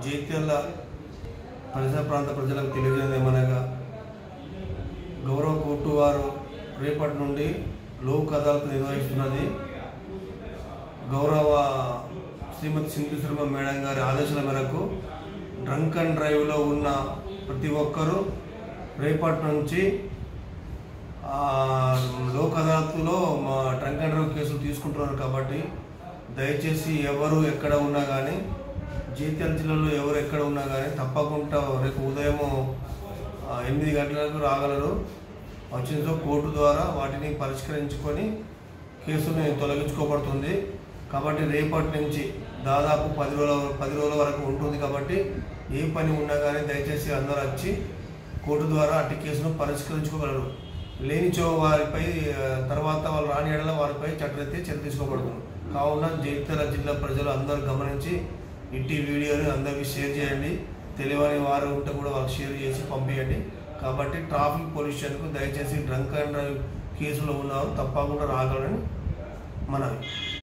జైత్యాల పరిసర ప్రాంత ప్రజలకు తెలియజేయడం ఏమనగా గౌరవ కోర్టు వారు రేపటి నుండి లోక్ అదాలత్ నిర్వహిస్తున్నది గౌరవ శ్రీమతి సింధు శర్మ మేడం గారి ఆదేశాల మేరకు డ్రంక్ అండ్ డ్రైవ్లో ఉన్న ప్రతి ఒక్కరూ రేపటి నుంచి ఆ, లోక్ అదాలత్లో మా డ్రంక్ అండ్ డ్రైవ్ కేసులు తీసుకుంటున్నారు కాబట్టి దయచేసి ఎవరు ఎక్కడ ఉన్నా కానీ జైత్యాల జిల్లాలో ఎవరు ఎక్కడ ఉన్నా కానీ తప్పకుండా రేపు ఉదయం ఎనిమిది గంటలకు రాగలరు వచ్చిన కోర్టు ద్వారా వాటిని పరిష్కరించుకొని కేసుని తొలగించుకోబడుతుంది కాబట్టి రేపటి నుంచి దాదాపు పది రోజుల పది రోజుల వరకు ఉంటుంది కాబట్టి ఏ పని ఉన్నా కానీ దయచేసి అందరూ వచ్చి కోర్టు ద్వారా అట్టి కేసును పరిష్కరించుకోగలరు లేనిచో వారిపై ఆ, తర్వాత వాళ్ళు రాని ఎడల వారిపై చట్టరీత్యా చర్య తీసుకోబడుతుంది కావున జైత్యాల జిల్లా ప్రజలు అందరూ గమనించి ఇట్టి వీడియోని అందరికీ షేర్ చేయండి తెలియని వారు ఉంటే కూడా వాళ్ళకి షేర్ చేసి పంపించండి కాబట్టి ట్రాఫిక్ పొల్యూషన్కు దయచేసి డ్రంక్ అండ్ డ్రైవ్ కేసులో ఉన్నవారు తప్పకుండా రాగలని మనవి